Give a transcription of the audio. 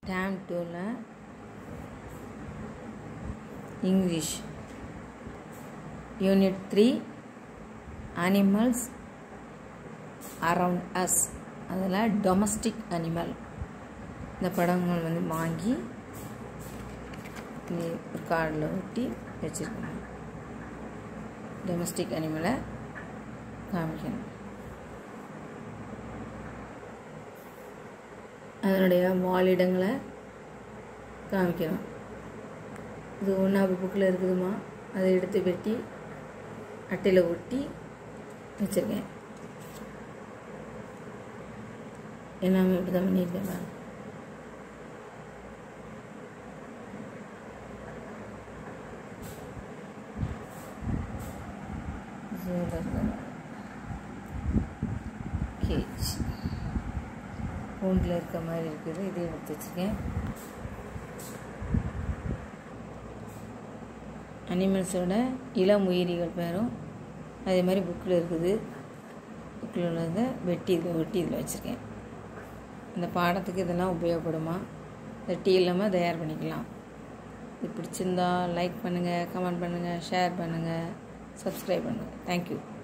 dam டூவில் English unit three animals around us அதில் domestic animal இந்த படங்கள் வந்து வாங்கி இங்கே ஒரு கார்டில் ஒட்டி வச்சுருக்கணும் டொமஸ்டிக் அனிமலை காமிக்கணும் அதனுடைய வாழிடங்களை காமிக்கணும் இது ஒன்றாவது புக்கில் இருக்குதுமா அதை எடுத்து வெட்டி அட்டையில் ஒட்டி வச்சுருக்கேன் எல்லாமே இப்படி தான் பண்ணியிருக்கேன் பாருங்க கேஜ் கூண்டில் இருக்க மாதிரி இருக்குது இதையும் எடுத்து வச்சுருக்கேன் அனிமல்ஸோட இளம் உயிரிகள் பேரும் அதே மாதிரி புக்கில் இருக்குது புக்கில் உள்ளதை வெட்டி இதில் ஒட்டி இதில் வச்சுருக்கேன் இந்த பாடத்துக்கு இதெல்லாம் உபயோகப்படுமா இந்த டீ இல்லாமல் தயார் பண்ணிக்கலாம் இது பிடிச்சிருந்தா லைக் பண்ணுங்கள் கமெண்ட் பண்ணுங்கள் ஷேர் பண்ணுங்கள் சப்ஸ்கிரைப் பண்ணுங்கள் தேங்க்யூ